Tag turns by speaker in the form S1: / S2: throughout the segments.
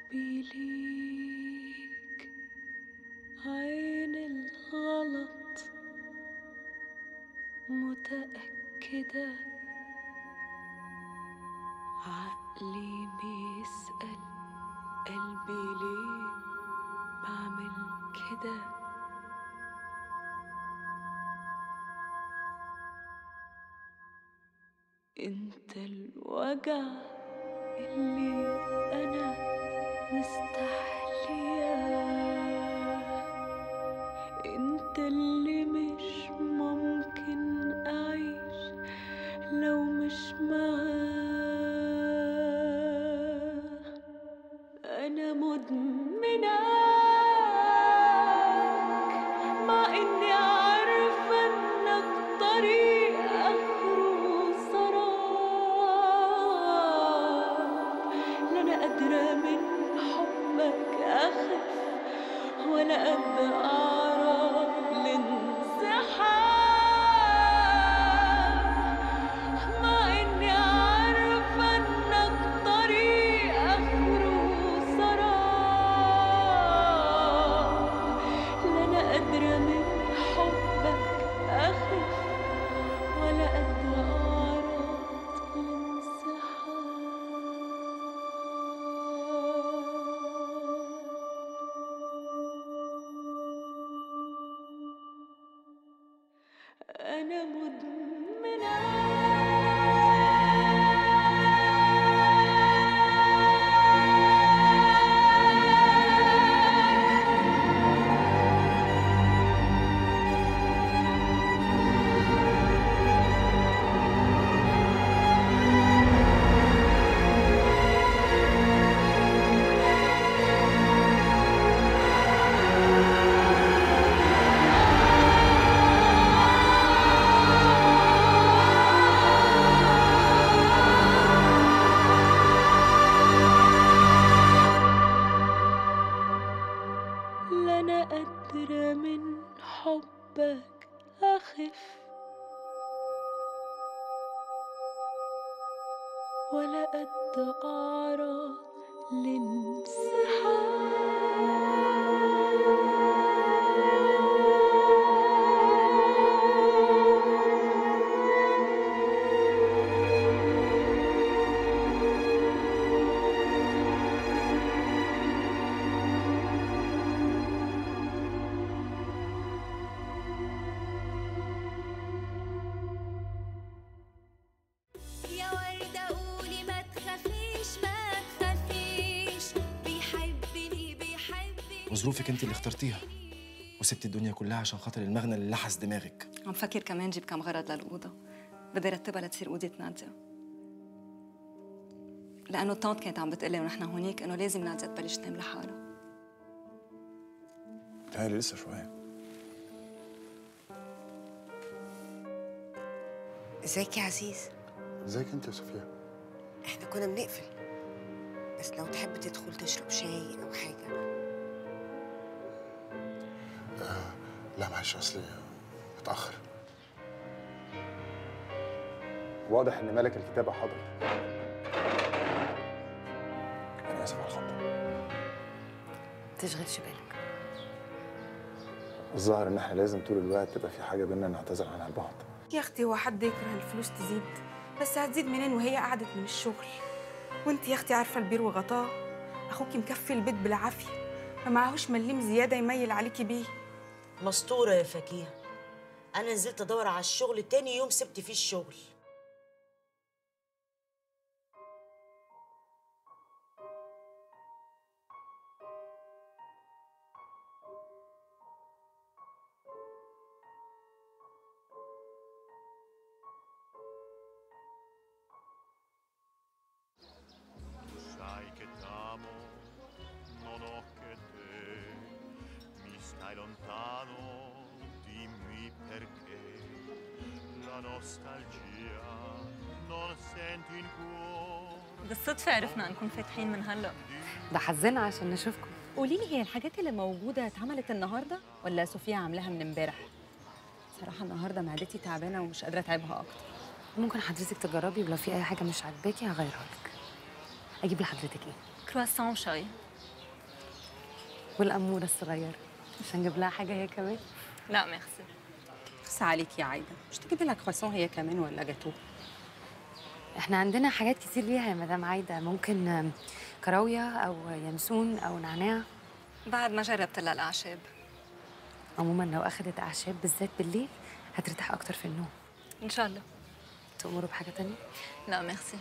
S1: حبي ليك عين الغلط متأكدة عقلي بيسأل قلبي ليه بعمل كده انت الوجع اللي انا مستحلياه انت اللي مش ممكن اعيش لو مش معاه انا مدمناك مع اني عارفه انك طريق اخره سراب لا انا قادره من حبك اخف ولا قد اعرف الانسحاب مع اني عارفه انك طريق اخره سراب لا انا قادره من حبك اخف ولا قد اعرف الانسحاب انا مدمناك لا انا قادره من حبك اخف ولا قد اعرض لانسحاب
S2: يا وردة قولي ما تخافيش ما تخافيش بيحبني بيحبني
S3: وظروفك انت اللي اخترتيها وسبت الدنيا كلها عشان خاطر المغنى اللي لحس دماغك
S4: عم فكر كمان جيب كم غرض للأوضة بدي رتبها لتصير أوضة نادية لأنه الطانت كانت عم بتقلي ونحن هونيك إنه لازم نادية تبلش تنام لحالها
S5: بتهيألي لسه شوية
S6: ازيك يا عزيز
S5: ازيك انت يا صفية؟
S6: احنا كنا بنقفل بس لو تحب تدخل تشرب شاي او حاجه
S5: لا معلش اصلي متأخر واضح ان ملك الكتابة حاضر انا اسف على الخطة
S6: تشغلش بالك
S5: الظاهر ان احنا لازم طول الوقت تبقى في حاجة بينا نعتذر عنها لبعض
S7: يا اختي هو حد يكره الفلوس تزيد بس هتزيد منين وهي قعدت من الشغل وانت يا اختي عارفه البير وغطاه اخوكي مكفي البيت بالعافيه ما معهوش مليم زياده يميل عليكي بيه
S8: مستورة يا فكيهة أنا نزلت أدور على الشغل تاني يوم سبت فيه الشغل
S9: Sai che t'amo, non ho che te, mi stai lontano, dimmi perché. La nostalgia non senti in cuore.
S4: بالصدفة عرفنا نكون فاتحين من هلا
S10: ده حظنا عشان نشوفكم
S11: قولي لي هي الحاجات اللي موجودة اتعملت النهاردة ولا صوفيا عاملاها من امبارح؟ صراحة النهاردة معدتي تعبانة ومش قادرة أتعبها أكتر
S10: ممكن حضرتك تجربي ولو في اي حاجه مش عاجباكي هغيرها لك اجيب لحضرتك ايه
S4: كرواسون وشاي
S10: والأمورة الصغيرة مش هنجيب لها حاجة هي كمان
S11: لا ميرسي خس عليك يا عايده مش تجيبي لها كرواسون هي كمان ولا جاتوه
S10: احنا عندنا حاجات كتير ليها يا مدام عايدة ممكن آم، كراوية أو ينسون أو نعناع
S11: بعد ما جربت لها الاعشاب
S10: عموما لو أخدت أعشاب بالذات بالليل هترتاح أكتر في النوم
S11: ان شاء الله
S10: تأمروا بحاجة تانية؟
S11: لا ميرسي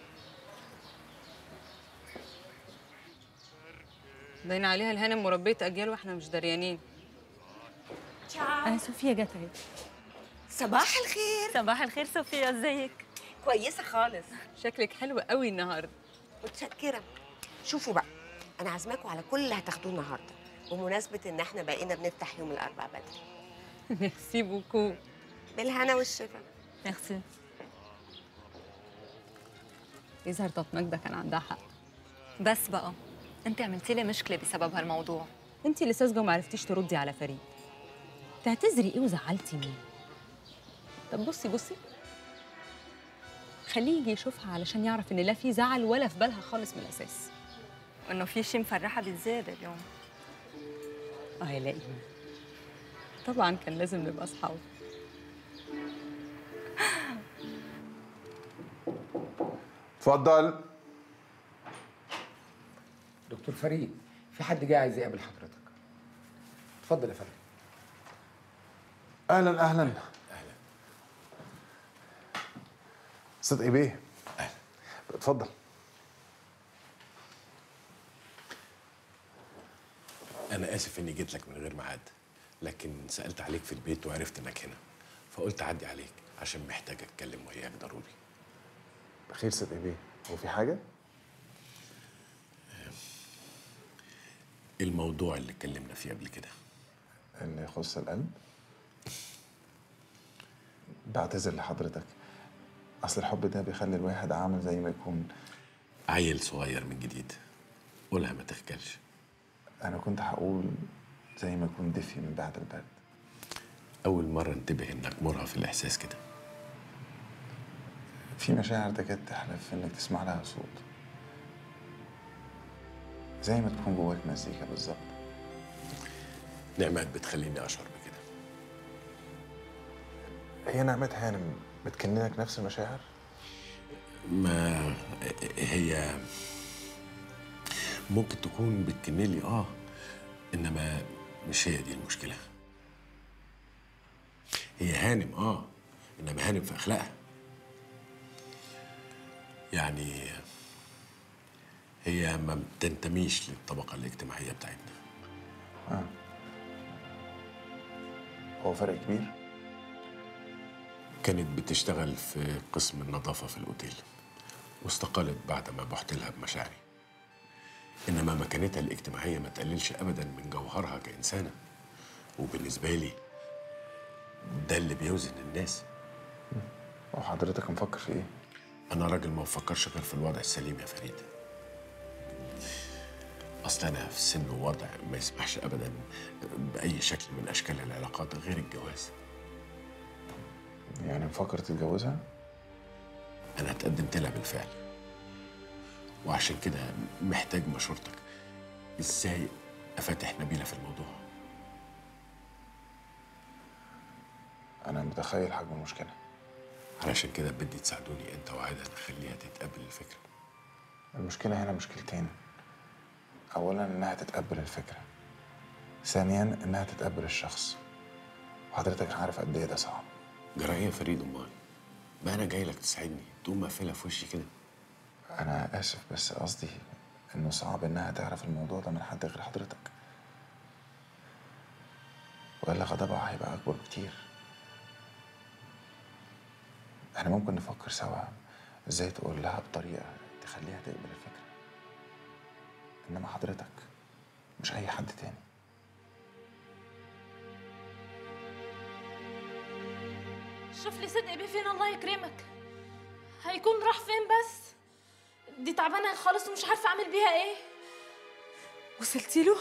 S11: باين عليها الهانم مربية أجيال واحنا مش دريانين
S1: أنا صوفيا جت أهي
S6: صباح الخير
S1: صباح الخير صوفيا ازيك؟
S6: كويسه خالص
S11: شكلك حلو قوي النهارده
S6: متشكره شوفوا بقى انا عازماكم على كل اللي هتاخدوه النهارده بمناسبه ان احنا بقينا بنفتح يوم الاربعاء بدري
S11: ميرسي بوكو
S6: بالهنا والشفا
S1: ميرسي
S11: يظهر طب ماجدة كان عندها حق
S4: بس بقى انت عملتي لي مشكله بسبب هالموضوع
S11: انت اللي ساذجه وما عرفتيش تردي على فريد تعتذري ايه وزعلتي مين طب بصي بصي خليه يجي يشوفها علشان يعرف ان لا في زعل ولا في بالها خالص من الاساس
S4: انه في شي مفرحه بالزياده اليوم
S11: اه يلاقي طبعا كان لازم نبقى اصحاب
S5: اتفضل
S12: دكتور فريد في حد جاي عايز يقابل حضرتك اتفضل يا فندم
S5: اهلا اهلا اهلا صدقي بيه اهلا اتفضل
S13: أنا آسف إني جيت لك من غير ميعاد لكن سألت عليك في البيت وعرفت إنك هنا فقلت أعدي عليك عشان محتاج أتكلم وياك ضروري
S5: بخير صدقي بيه هو في حاجه
S13: الموضوع اللي اتكلمنا فيه قبل كده
S5: اللي يخص القلب بعتذر لحضرتك اصل الحب ده بيخلي الواحد عامل زي ما يكون
S13: عيل صغير من جديد قولها ما تخجلش
S5: انا كنت هقول زي ما يكون دفي من بعد البرد
S13: أول مرة انتبه إنك مرهف الإحساس كده
S5: في مشاعر تكاد تحلف انك تسمع لها صوت زي ما تكون جواك مزيكا بالظبط
S13: نعمات بتخليني أشعر بكده
S5: هي نعمة هانم بتكننك نفس المشاعر
S13: ما هي ممكن تكون بتكملي اه انما مش هي دي المشكله هي هانم اه انما هانم في اخلاقها يعني هي ما بتنتميش للطبقه الاجتماعيه بتاعتنا
S5: اه هو فرق كبير
S13: كانت بتشتغل في قسم النظافه في الاوتيل واستقالت بعد ما بحت لها بمشاعري انما مكانتها الاجتماعيه ما تقللش ابدا من جوهرها كانسانه وبالنسبه لي ده اللي بيوزن الناس
S5: وحضرتك مفكر في ايه
S13: انا راجل ما بفكرش غير في الوضع السليم يا فريد اصل انا في سن ووضع ما يسمحش ابدا باي شكل من اشكال العلاقات غير الجواز
S5: يعني مفكر تتجوزها
S13: انا اتقدمت لها بالفعل وعشان كده محتاج مشورتك ازاي افتح نبيله في الموضوع
S5: انا متخيل حجم المشكله
S13: علشان كده بدي تساعدوني انت وعايده نخليها تتقبل الفكره
S5: المشكله هنا مشكلتين اولا انها تتقبل الفكره ثانيا انها تتقبل الشخص وحضرتك عارف قد ايه ده صعب
S13: جرايه يا فريد امال ما انا جاي لك تساعدني تقوم مقفلها في وشي كده
S5: انا اسف بس قصدي انه صعب انها تعرف الموضوع ده من حد غير حضرتك والا غضبها هيبقى اكبر بكتير احنا ممكن نفكر سوا ازاي تقول لها بطريقه تخليها تقبل الفكره انما حضرتك مش اي حد تاني
S1: شوف لي صدق بيه فين الله يكرمك هيكون راح فين بس دي تعبانه خالص ومش عارفه اعمل بيها ايه
S7: وصلتي له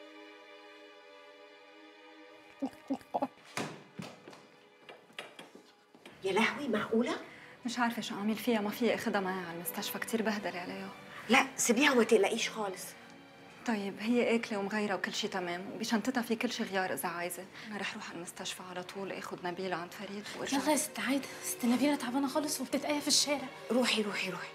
S6: يا لهوي معقوله
S4: مش عارفه شو اعمل فيها ما في اخدها معي على المستشفى كتير بهدله عليها
S6: لا سيبيها وما تقلقيش خالص
S4: طيب هي اكله ومغيره وكل شيء تمام وبشنطتها في كل شيء غيار اذا عايزه انا رح روح على المستشفى على طول اخذ نبيله عند فريد وارجع
S1: يلا يا ست عايده ست نبيله تعبانه خالص وبتتقيا في الشارع
S6: روحي روحي روحي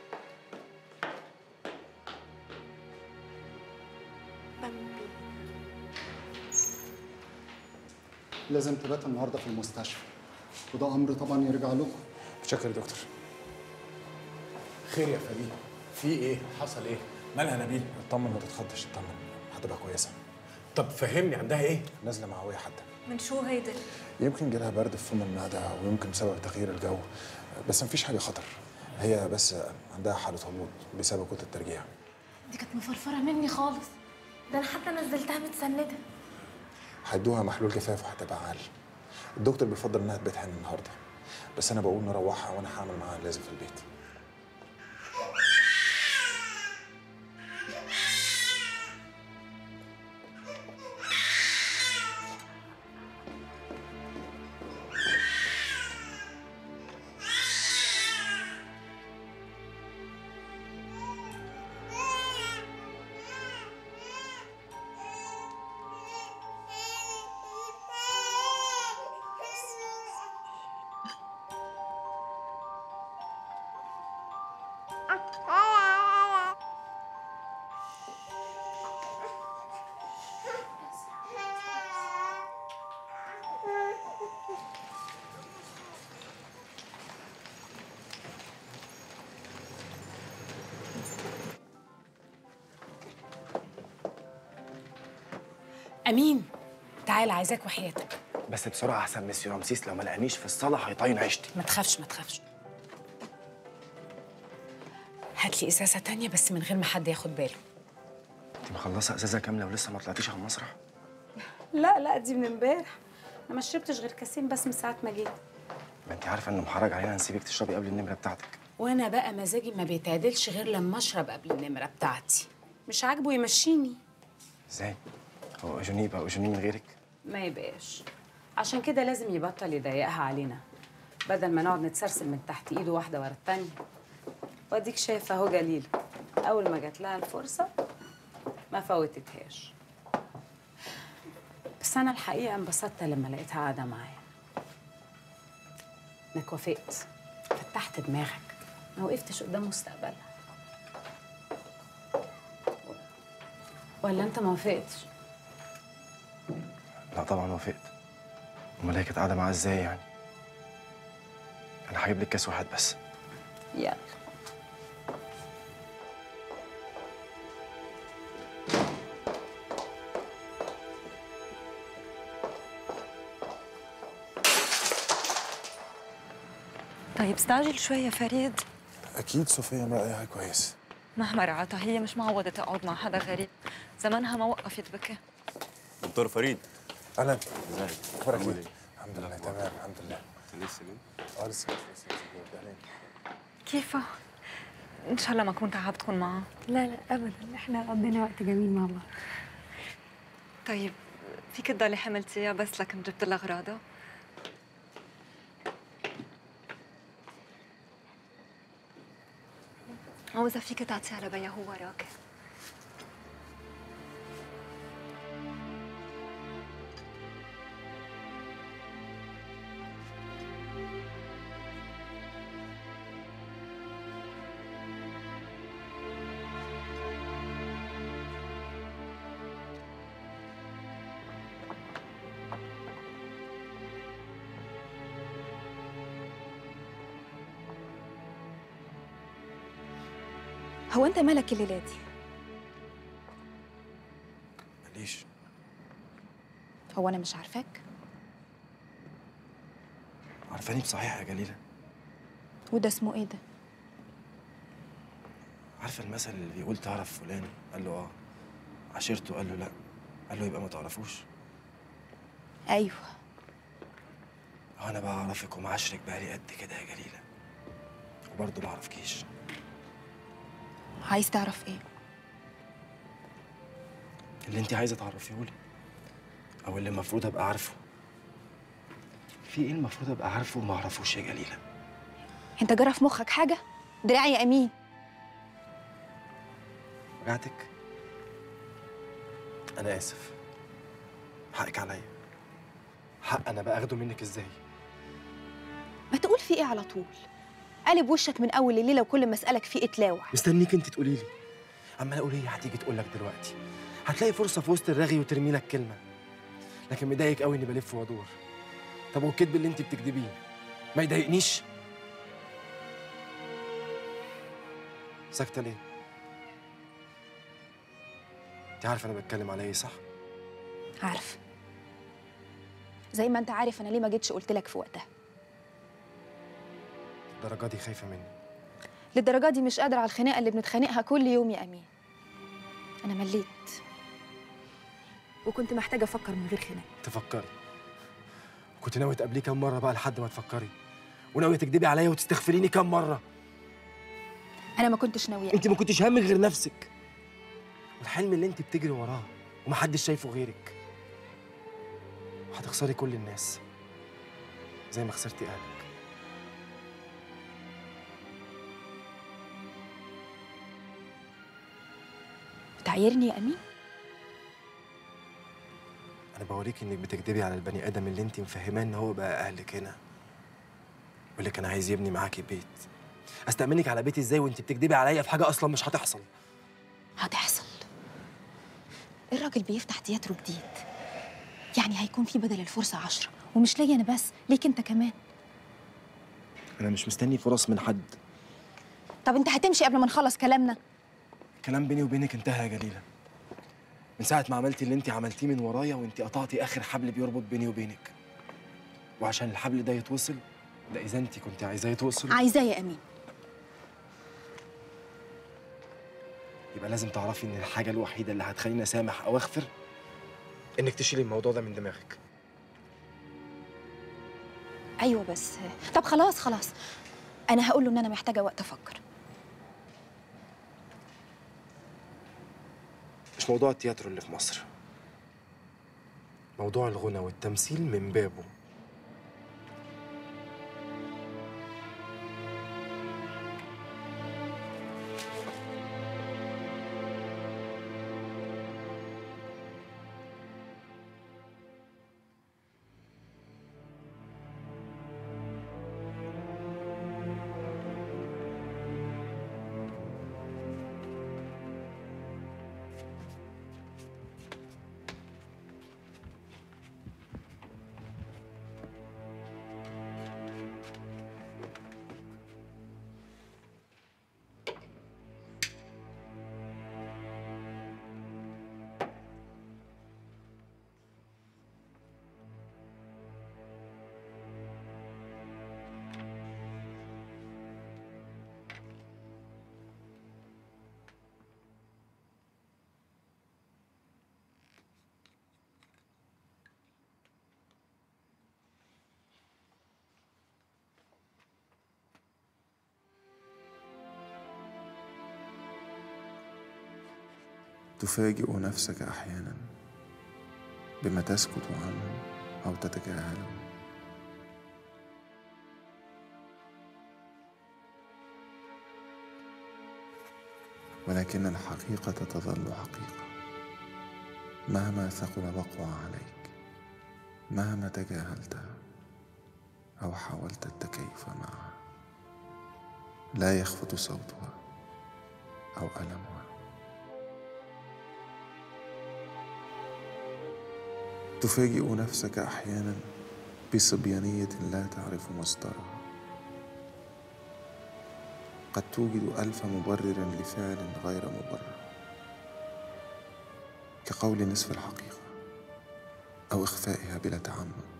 S14: لازم تبات النهارده في المستشفى وده امر طبعا يرجع لكم
S5: متشكر يا دكتور
S13: خير يا فريد في ايه حصل ايه مالها نبيل
S5: اطمن ما تتخضش اطمن هتبقى كويسه
S13: طب فهمني عندها ايه
S5: نازله معويه حتى
S4: من شو هيدي؟
S5: يمكن جالها برد في فم المعده ويمكن بسبب تغيير الجو بس مفيش حاجه خطر هي بس عندها حاله هبوط بسبب كتله الترجيع
S1: دي كانت مفرفره مني خالص ده انا حتى نزلتها متسنده
S5: هيدوها محلول جفاف وهتبقى عال الدكتور بيفضل انها تبات هنا النهارده بس انا بقول نروحها وانا هعمل معاها اللازم في البيت
S15: امين تعال عايزاك وحياتك
S3: بس بسرعه احسن مسيو رمسيس لو ما لقانيش في الصاله هيطين عيشتي
S15: ما تخافش ما تخافش هات لي ازازه تانية بس من غير ما حد ياخد باله
S3: انت مخلصه ازازه كامله ولسه ما طلعتيش على المسرح
S15: لا لا دي من امبارح انا ما شربتش غير كاسين بس من ساعه ما جيت
S3: ما انت عارفه انه محرج علينا نسيبك تشربي قبل النمره بتاعتك
S15: وانا بقى مزاجي ما بيتعدلش غير لما اشرب قبل النمره بتاعتي مش عاجبه يمشيني
S3: ازاي هو اجوني يبقى اجوني من غيرك
S15: ما يبقاش عشان كده لازم يبطل يضايقها علينا بدل ما نقعد نتسرسل من تحت ايده واحده ورا التانيه واديك شايفه اهو جليل اول ما جات لها الفرصه ما فوتتهاش بس انا الحقيقه انبسطت لما لقيتها قاعده معايا انك وافقت فتحت دماغك ما وقفتش قدام مستقبلها ولا انت ما وافقتش
S3: لا طبعا وافقت امال هي كانت قاعده معاه ازاي يعني انا هجيب لك كاس واحد بس
S15: يلا
S4: طيب استعجل شوي يا فريد
S5: اكيد صوفيا رايها كويس
S4: مهما رعتها هي مش معودة تقعد مع حدا غريب زمانها ما وقفت بكى
S16: دكتور فريد
S5: اهلا
S16: ازيك
S5: اخبارك
S16: عامل
S5: ايه؟ الحمد لله تمام الحمد لله
S16: لسه جاي
S5: اه لسه لسه لسه اهلا
S4: كيفها؟ ان شاء الله ما كنت تعبتكم معها
S10: لا لا ابدا احنا قضينا وقت جميل مع بعض
S4: طيب فيك تضلي حملتيها بس لكن جبت لها اغراضها او اذا فيك تعطيها لبيا هو وراك
S17: هو انت مالك الليله دي
S5: ماليش
S17: هو انا مش عارفاك
S3: عارفاني بصحيح يا جليله
S17: وده اسمه ايه ده
S3: عارفه المثل اللي بيقول تعرف فلان قال له اه عشرته قال له لا قال له يبقى ما تعرفوش
S17: ايوه
S3: اه انا بقى اعرفك ومعاشرك بقالي قد كده يا جليله وبرضه ما اعرفكيش
S17: عايز تعرف ايه
S3: اللي انت عايزه تعرفيه لي او اللي المفروض ابقى عارفه في ايه المفروض ابقى عارفه وما اعرفوش يا جليله
S17: انت جرى في مخك حاجه دراعي يا امين
S3: وجعتك انا اسف حقك عليا حق انا باخده منك ازاي
S17: ما تقول في ايه على طول قلب وشك من اول الليله وكل ما اسالك في ايه تلاوع
S3: مستنيك انت تقولي لي اما اقول هي هتيجي تقول لك دلوقتي هتلاقي فرصه في وسط الرغي وترمي لك كلمه لكن مضايقك قوي اني بلف وادور طب والكذب اللي انت بتكذبيه ما يضايقنيش ساكته ليه انت عارفه انا بتكلم على ايه صح
S17: عارفه زي ما انت عارف انا ليه ما جيتش قلت لك في وقتها
S3: الدرجه دي خايفه مني
S17: للدرجه دي مش قادره على الخناقه اللي بنتخانقها كل يوم يا امين انا مليت وكنت محتاجه افكر من غير خناق
S3: تفكري كنت ناوي تقابليه كام مره بقى لحد ما تفكري وناويه تكدبي عليا وتستغفريني كام مره
S17: انا ما كنتش ناويه
S3: انت ما كنتش همك غير نفسك والحلم اللي انت بتجري وراه ومحدش شايفه غيرك هتخسري كل الناس زي ما خسرتي اهلك
S17: بتعايرني يا امين
S3: انا بوريك انك بتكدبي على البني ادم اللي انت مفهماه ان هو بقى اهلك هنا واللي كان عايز يبني معاكي بيت استأمنك على بيتي ازاي وانت بتكدبي عليا في حاجه اصلا مش هتحصل
S17: هتحصل الراجل بيفتح تياترو جديد يعني هيكون في بدل الفرصة عشرة ومش ليا أنا بس ليك أنت كمان
S3: انا مش مستني فرص من حد
S17: طب أنت هتمشي قبل ما نخلص كلامنا
S3: الكلام بيني وبينك انتهى يا جليله من ساعه ما عملتي اللي انت عملتيه من ورايا وانت قطعتي اخر حبل بيربط بيني وبينك وعشان الحبل ده يتوصل ده اذا انت كنت عايزاه يتوصل
S17: عايزاه يا أمين
S3: يبقى لازم تعرفي ان الحاجه الوحيده اللي هتخليني اسامح او اغفر انك تشيلي الموضوع ده من دماغك
S17: أيوة بس طب خلاص خلاص أنا هقول له إن أنا محتاجة وقت أفكر
S3: مش موضوع التياترو اللي في مصر موضوع الغنى والتمثيل من بابه
S5: تفاجئ نفسك احيانا بما تسكت عنه او تتجاهله ولكن الحقيقه تظل حقيقه مهما ثقل وقعها عليك مهما تجاهلتها او حاولت التكيف معها لا يخفت صوتها او المها تفاجئ نفسك احيانا بصبيانيه لا تعرف مصدرها قد توجد الف مبرر لفعل غير مبرر كقول نصف الحقيقه او اخفائها بلا تعمد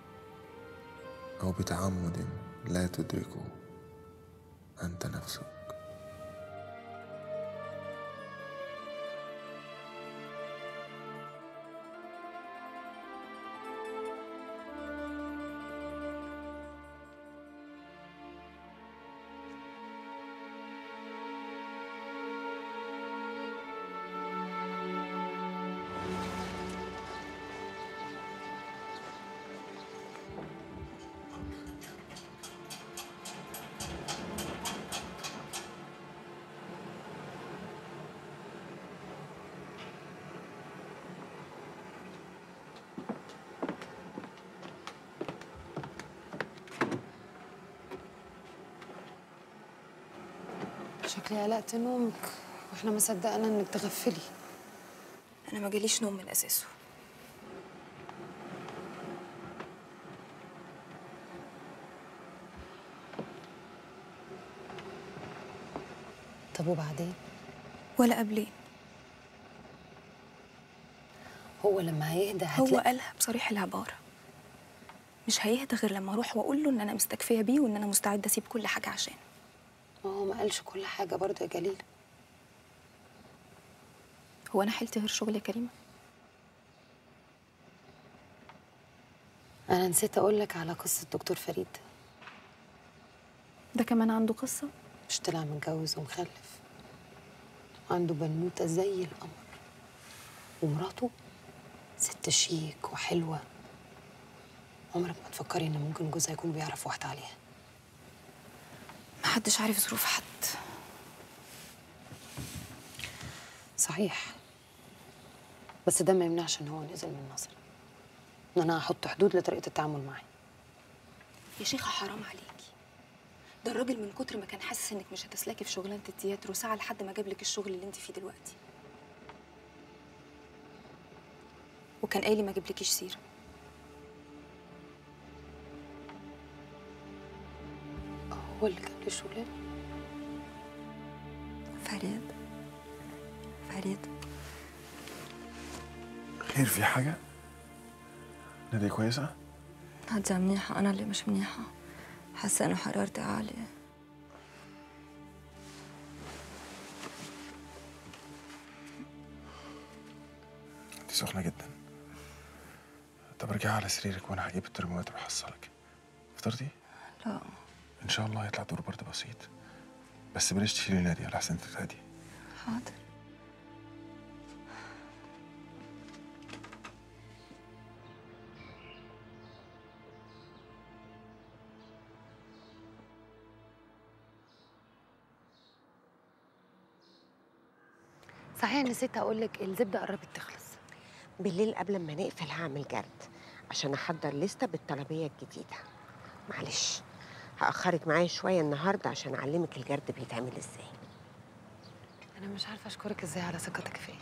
S5: او بتعمد لا تدركه انت نفسك
S10: شكلي قلقت نومك واحنا ما صدقنا انك تغفلي
S4: انا ما جاليش نوم من اساسه
S10: طب وبعدين
S4: ولا قبلين
S10: هو لما هيهدى
S4: هو
S10: هتلاقي
S4: قالها بصريح العبارة مش هيهدى غير لما اروح واقول له ان انا مستكفيه بيه وان انا مستعده اسيب كل حاجه عشان
S10: ما هو ما قالش كل حاجه برضه يا جليل
S4: هو انا حيلتي غير شغل يا كريمه
S10: انا نسيت اقول لك على قصه دكتور فريد
S4: ده كمان عنده قصه
S10: مش طلع متجوز ومخلف عنده بنوته زي القمر ومراته ست شيك وحلوه عمرك ما تفكري ان ممكن جوزها يكون بيعرف واحده عليها
S4: محدش عارف ظروف حد
S10: صحيح بس ده ما يمنعش ان هو نزل من نظري ان انا هحط حدود لطريقه التعامل معاه
S4: يا شيخه حرام عليكي ده الراجل من كتر ما كان حاسس انك مش هتسلكي في شغلانه التياترو ساعه لحد ما جابلك الشغل اللي انت فيه دلوقتي وكان قايل لي ما اجيبلكيش سيره
S10: هو اللي جاب لي الشغلانه
S4: فريد فريد
S3: خير في حاجة؟ نادية كويسة؟
S4: نادية منيحة أنا اللي مش منيحة حاسة إنه حرارتي عالية
S5: انت سخنة جدا طب ارجعي على سريرك وانا هجيب الترمومتر وأحصلك فطرتي؟
S4: لا
S5: ان شاء الله هيطلع دور برد بسيط بس بلاش تشيلي نادية لحسن تتهدي
S4: حاضر
S10: صحيح نسيت اقول لك الزبده قربت تخلص
S6: بالليل قبل ما نقفل هعمل جرد عشان احضر لستة بالطلبية الجديدة معلش هأخرك معايا شوية النهاردة عشان أعلمك الجرد بيتعمل ازاي
S10: انا مش عارفه اشكرك ازاي على ثقتك فيا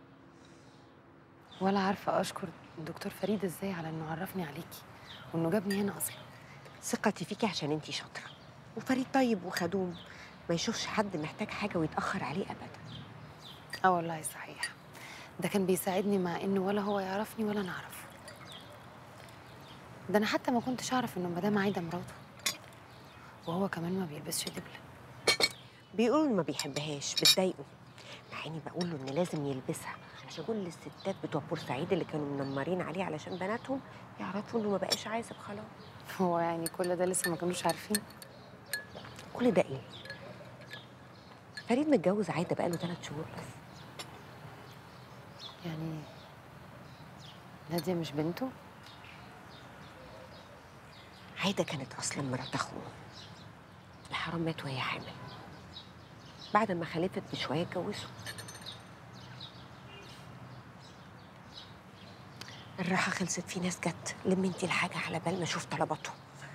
S10: ولا عارفه اشكر الدكتور فريد ازاي على انه عرفني عليكي وانه جابني هنا اصلا
S6: ثقتي فيكي عشان انتي شاطرة وفريد طيب وخدوم ما يشوفش حد محتاج حاجة ويتأخر عليه أبدا
S10: اه والله صحيح ده كان بيساعدني مع انه ولا هو يعرفني ولا انا اعرفه ده انا حتى ما كنتش اعرف انه مدام عايده مراته وهو كمان ما بيلبسش دبله
S6: بيقولوا إنه ما بيحبهاش بتضايقه مع اني بقول له ان لازم يلبسها عشان كل الستات بتوع بورسعيد اللي كانوا منمرين عليه علشان بناتهم يعرفوا انه ما بقاش عازب خلاص
S10: هو يعني كل ده لسه ما كانوش عارفين
S6: كل ده ايه فريد متجوز عايده بقاله ثلاث شهور بس
S10: يعني ناديه مش بنته
S6: عايده كانت اصلا مرات اخوه الحرام مات وهي حامل بعد ما خلفت بشويه اتجوزوا الراحة خلصت في ناس جت لم انتي الحاجة على بال ما اشوف طلباتهم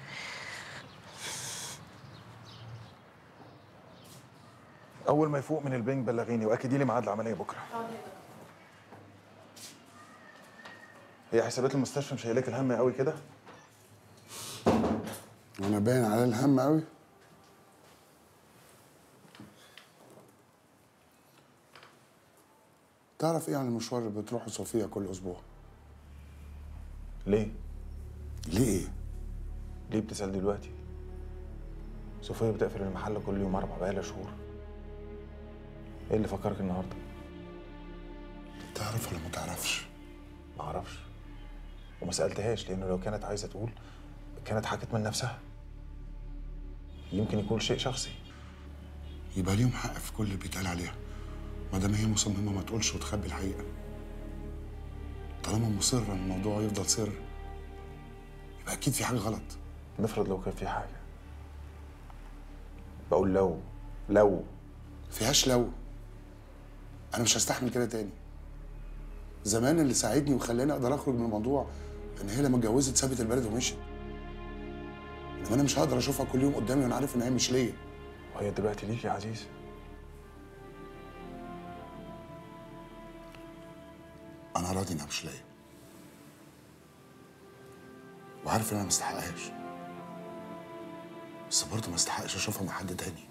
S5: اول ما يفوق من البنج بلغيني واكدي لي ميعاد العمليه بكره هي حسابات المستشفى مش هيلاقي الهم قوي كده
S18: وانا باين على الهم قوي تعرف ايه عن المشوار اللي بتروحه صوفيا كل اسبوع
S5: ليه
S18: ليه ايه
S5: ليه بتسال دلوقتي صوفيا بتقفل المحل كل يوم اربع بقالها شهور ايه اللي فكرك النهارده
S18: تعرف ولا ما تعرفش
S5: ما اعرفش وما سالتهاش لانه لو كانت عايزه تقول كانت حكت من نفسها يمكن يكون شيء شخصي
S18: يبقى ليهم حق في كل اللي بيتقال عليها ما دام هي مصممه ما تقولش وتخبي الحقيقه طالما مصره ان الموضوع يفضل سر يبقى اكيد في حاجه غلط
S5: نفرض لو كان في حاجه بقول لو لو
S18: فيهاش لو انا مش هستحمل كده تاني زمان اللي ساعدني وخلاني اقدر اخرج من الموضوع ان هي لما اتجوزت سابت البلد ومشيت انما انا مش هقدر اشوفها كل يوم قدامي وانا عارف ان هي مش ليا
S5: وهي دلوقتي ليك يا عزيز
S18: انا راضي انها مش لاقيه وعارف ان انا ما استحقهاش بس برضه ما استحقش اشوفها مع حد تاني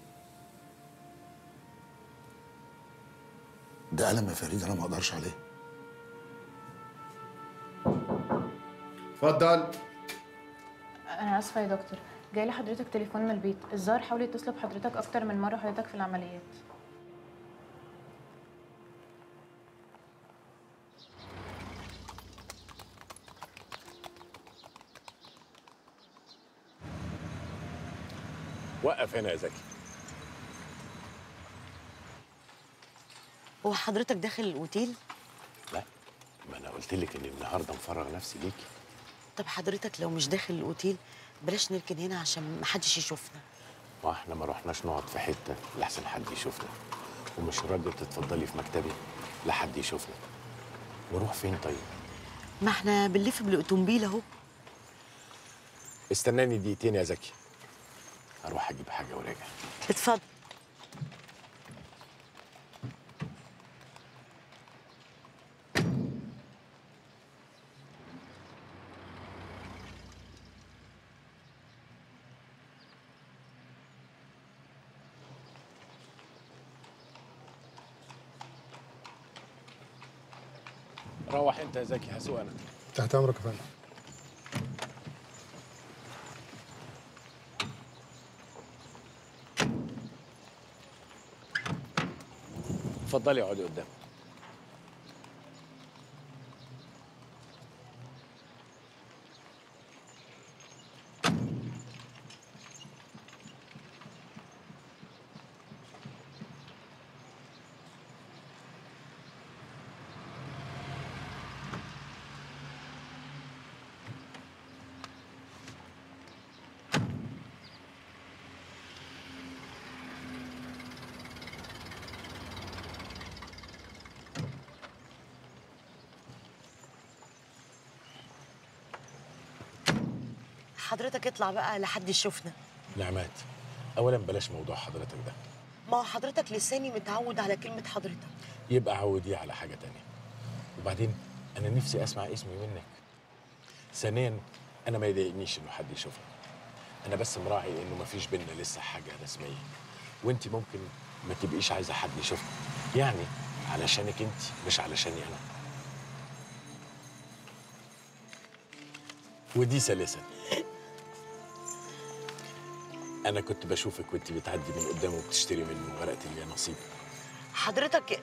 S18: ده ألم يا فريد انا ما اقدرش عليه
S19: اتفضل
S20: انا اسفه يا دكتور جاي لحضرتك تليفون من البيت الظاهر حاولوا يتصلوا بحضرتك اكتر من مره حضرتك في العمليات
S13: وقف هنا يا زكي
S8: هو حضرتك داخل الاوتيل
S13: لا ما انا قلت لك اني النهارده مفرغ نفسي ليكي
S8: طب حضرتك لو مش داخل الاوتيل بلاش نركن هنا عشان محدش يشوفنا
S13: ما احنا ما رحناش نقعد في حته لحسن حد يشوفنا ومش راجل تتفضلي في مكتبي لحد يشوفنا نروح فين طيب
S8: ما احنا بنلف بالاوتومبيل اهو
S13: استناني دقيقتين يا زكي هروح اجيب حاجه وراجع
S8: اتفضل
S13: روح انت يا زكي هسوق انا
S19: تحت امرك يا فندم
S13: اتفضلي اقعدي قدام
S8: حضرتك اطلع بقى لحد يشوفنا
S13: نعمات اولا بلاش موضوع حضرتك ده
S8: ما هو حضرتك لساني متعود على كلمة حضرتك
S13: يبقى عوديه على حاجه تانية وبعدين انا نفسي اسمع اسمي منك ثانيا انا ما يضايقنيش انه حد يشوفني انا بس مراعي انه ما فيش بينا لسه حاجه رسميه وانت ممكن ما تبقيش عايزه حد يشوفني يعني علشانك انت مش علشاني انا ودي ثالثا انا كنت بشوفك وانت بتعدي من قدامه وبتشتري منه ورقه اليانصيب
S8: حضرتك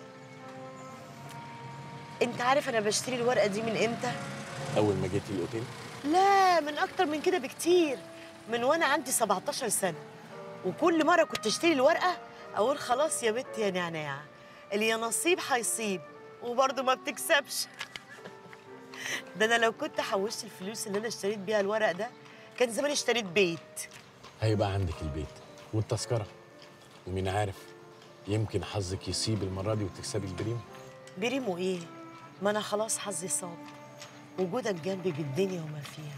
S8: انت عارف انا بشتري الورقة دي من امتى؟
S13: اول ما جيتي الاوتيل
S8: لا من اكتر من كده بكتير من وانا عندي 17 سنة وكل مرة كنت اشتري الورقة اقول خلاص يا بت يا نعناع اللي يا نصيب هيصيب وبرضه ما بتكسبش ده انا لو كنت حوشت الفلوس اللي انا اشتريت بيها الورق ده كان زمان اشتريت بيت
S13: هيبقى عندك البيت والتذكره ومين عارف يمكن حظك يصيب المره دي وتكسبي البريم
S8: بريمو ايه ما انا خلاص حظي صاب وجودك جنبي بالدنيا وما فيها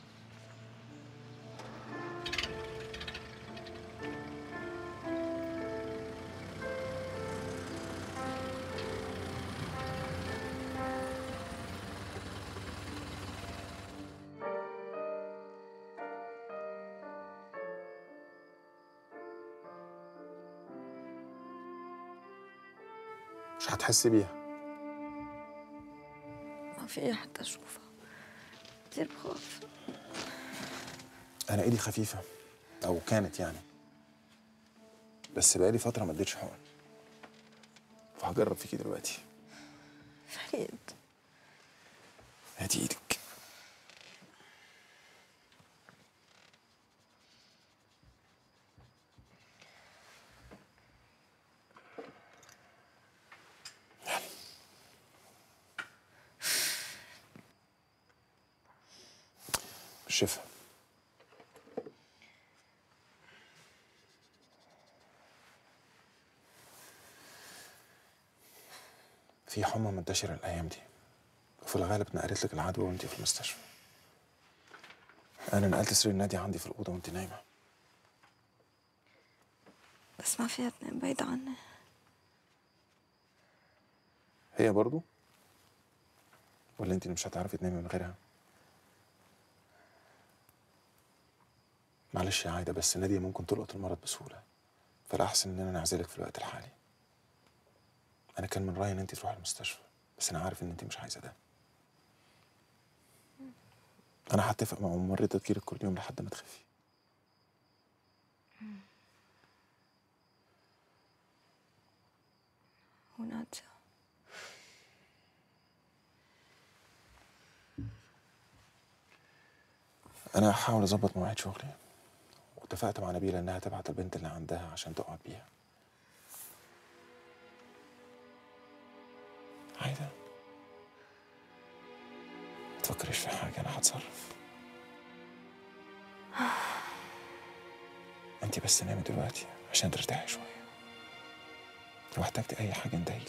S5: مش هتحسي بيها
S21: ما في حتى اشوفها كتير بخاف
S5: انا ايدي خفيفه او كانت يعني بس بقالي فتره ما اديتش حقن فهجرب فيكي دلوقتي
S21: فريد
S5: هاتي ايدك بالشفا في حمى منتشرة الأيام دي وفي الغالب نقلت لك العدوى وانت في المستشفى أنا نقلت سرير النادي عندي في الأوضة وانت نايمة
S21: بس ما فيها تنام بعيد عني
S5: هي برضو ولا انت اللي مش هتعرفي تنامي من غيرها معلش يا عايده بس ناديه ممكن تلقط المرض بسهوله فالاحسن ان انا نعزلك في الوقت الحالي انا كان من رايي ان انت تروحي المستشفى بس انا عارف ان انت مش عايزه ده انا هتفق مع ممرضه تجيلك كل يوم لحد ما تخفي
S21: ونادية
S5: انا هحاول اظبط مواعيد شغلي واتفقت مع نبيله انها تبعت البنت اللي عندها عشان تقعد بيها عايده ما تفكريش في حاجه انا هتصرف انت بس نامي دلوقتي عشان ترتاحي شويه لو احتجتي اي حاجه انتهي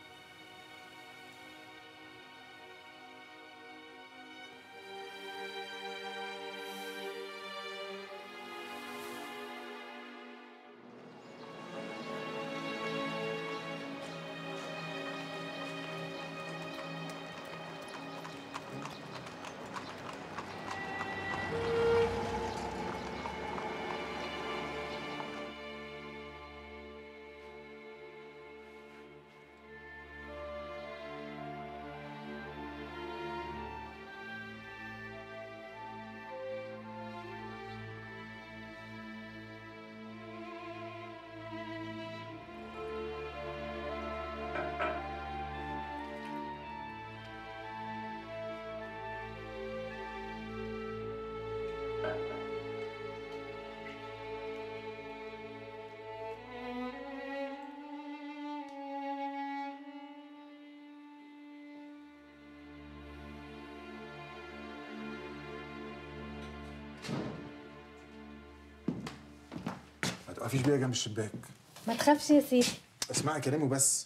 S5: ما توقفيش بيها جنب الشباك
S1: ما تخافش يا سيدي
S5: اسمعي كلامي وبس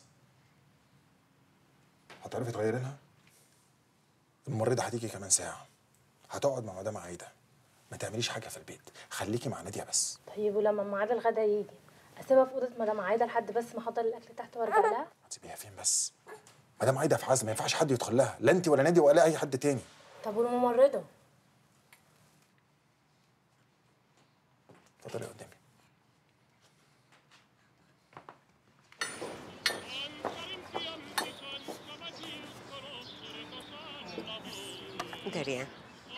S5: هتعرفي تغيري لها الممرضة هتيجي كمان ساعة هتقعد مع مدام عايدة ما تعمليش حاجة في البيت خليكي مع نادية بس
S1: طيب ولما ميعاد الغدا يجي اسيبها في اوضه مدام عايده لحد بس ما احضر الاكل تحت وارجع لها
S5: هتسيبيها فين بس مدام عايدة في عزل ما ينفعش حد يدخل لها لا انت ولا نادية ولا اي حد تاني
S1: طب والممرضه
S5: اتفضلي قدامي
S6: داريان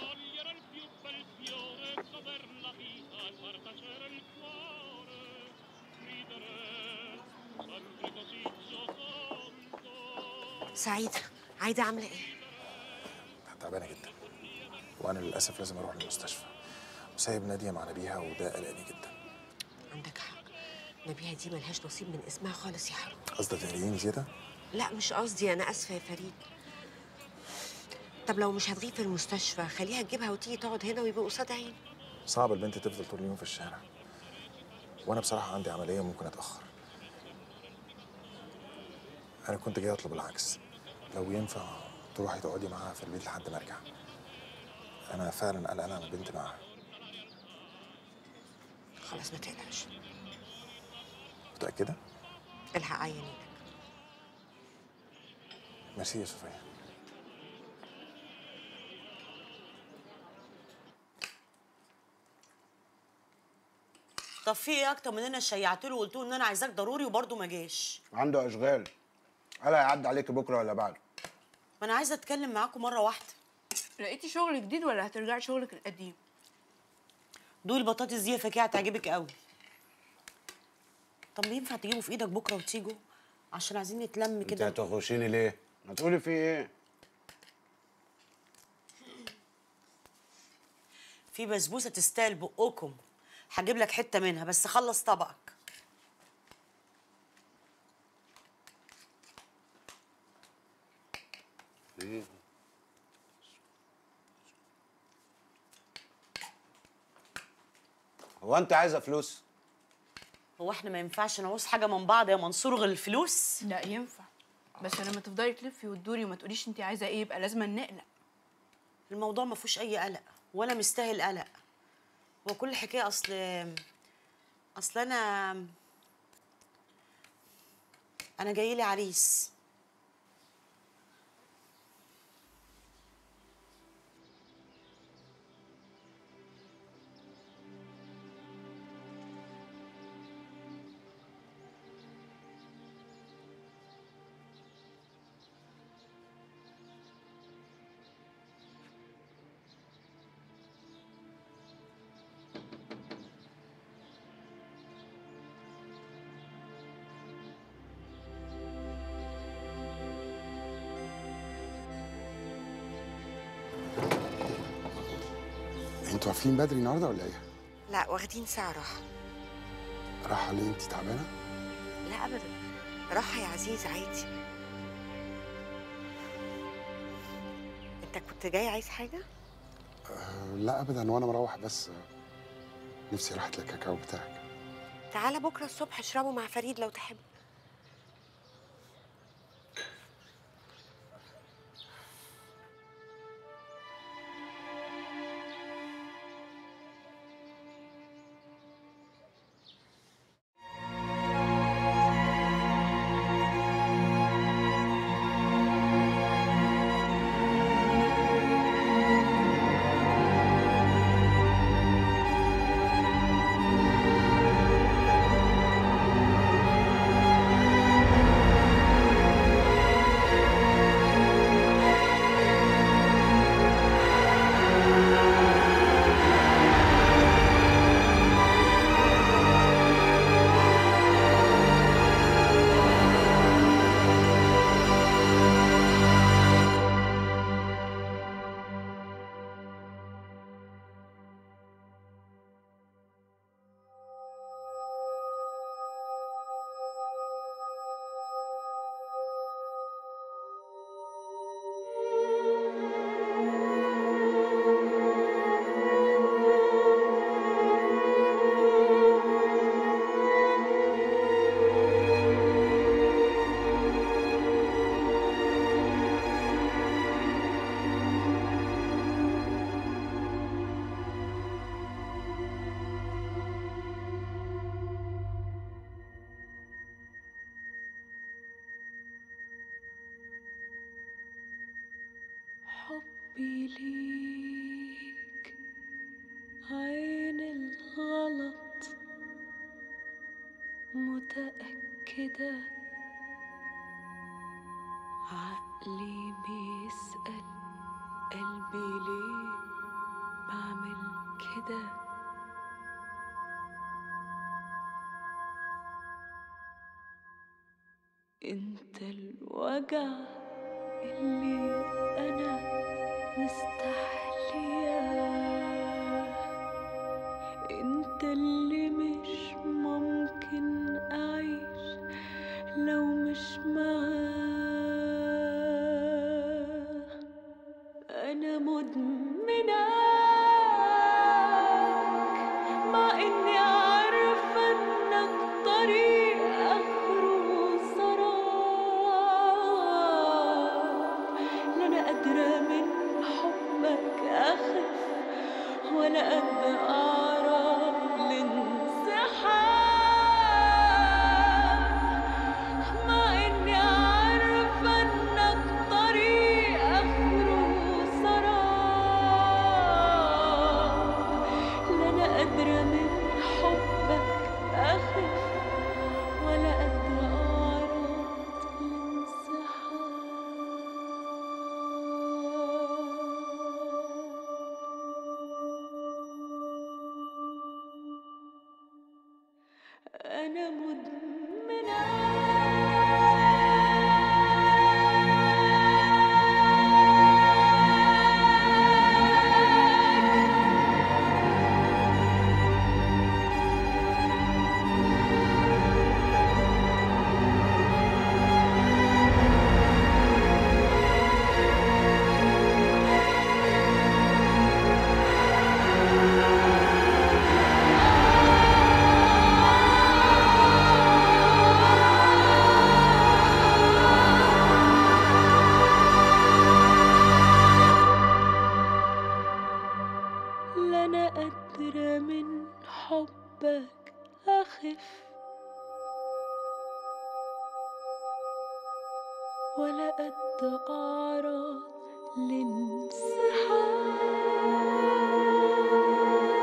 S6: سعيدة عايدة عاملة ايه؟
S5: تعبانة جدا وانا للاسف لازم اروح المستشفى وسايب نادية مع نبيها وده قلقني جدا
S6: عندك حق نبيها دي ملهاش نصيب من اسمها خالص يا حرام
S5: قصدك تقلقيني زيادة
S6: لا مش قصدي انا اسفة يا فريد طب لو مش هتغيب في المستشفى خليها تجيبها وتيجي تقعد هنا ويبقوا قصاد عين
S5: صعب البنت تفضل طول اليوم في الشارع وانا بصراحة عندي عملية ممكن اتأخر انا كنت جاي اطلب العكس لو ينفع تروحي تقعدي معاها في البيت لحد ما ارجع انا فعلا قلقان على البنت معاها
S6: خلاص ما تقلقش
S5: متأكدة؟
S6: الحق عينيك
S5: ميرسي يا صوفيا
S8: طب في ايه اكتر من انا شيعت له وقلت له ان انا عايزاك ضروري وبرضه ما جاش
S19: عنده اشغال قال هيعدي عليك بكره ولا بعد
S8: ما انا عايزه اتكلم معاكم مره واحده
S7: لقيتي شغل جديد ولا هترجعي شغلك القديم
S8: دوقي البطاطس دي يا فكيه هتعجبك قوي طب ينفع تجيبوا في ايدك بكره وتيجوا عشان عايزين نتلم
S19: انت
S8: كده
S19: هتخشيني ليه ما تقولي في ايه
S8: في بسبوسه تستاهل بقكم هجيب لك حته منها بس خلص طبقك
S19: ايه هو انت عايزه فلوس
S8: هو احنا ما ينفعش نعوز حاجه من بعض يا منصور غير الفلوس
S7: لا ينفع بس لما تفضلي تلفي وتدوري وما تقوليش انت عايزه ايه يبقى لازم نقلق
S8: الموضوع ما فيهوش اي قلق ولا مستاهل قلق هو كل حكايه اصل اصل انا انا جاي لي عريس
S18: انتوا قافلين بدري النهارده ولا ايه؟
S6: لا واخدين ساعة راحة
S18: راحه ليه انت تعبانه؟
S6: لا أبدا راحة يا عزيز عادي أنت كنت جاي عايز حاجة؟
S18: آه لا ابدا وانا مروح بس آه، نفسي راحت للكاكاو بتاعك
S6: تعالى بكرة الصبح اشربه مع فريد لو تحب
S2: حبي ليك عين الغلط متأكدة عقلي بيسأل قلبي ليه بعمل كده انت الوجع اللي انا مستحلياه انت اللي مش ممكن اعيش لو مش معاه انا مدمناك مع اني عارفه انك طريق اخره سراب لا انا قادره من حبك اخف ولا قد اعرف الانسحاب مع اني عارفه انك طريق اخره سراب لا انا قادره من حبك اخف ولا قد اعرف أنا مدمنة لا أنا قادرة من حبك أخف ولا قد أعرض لانسحاب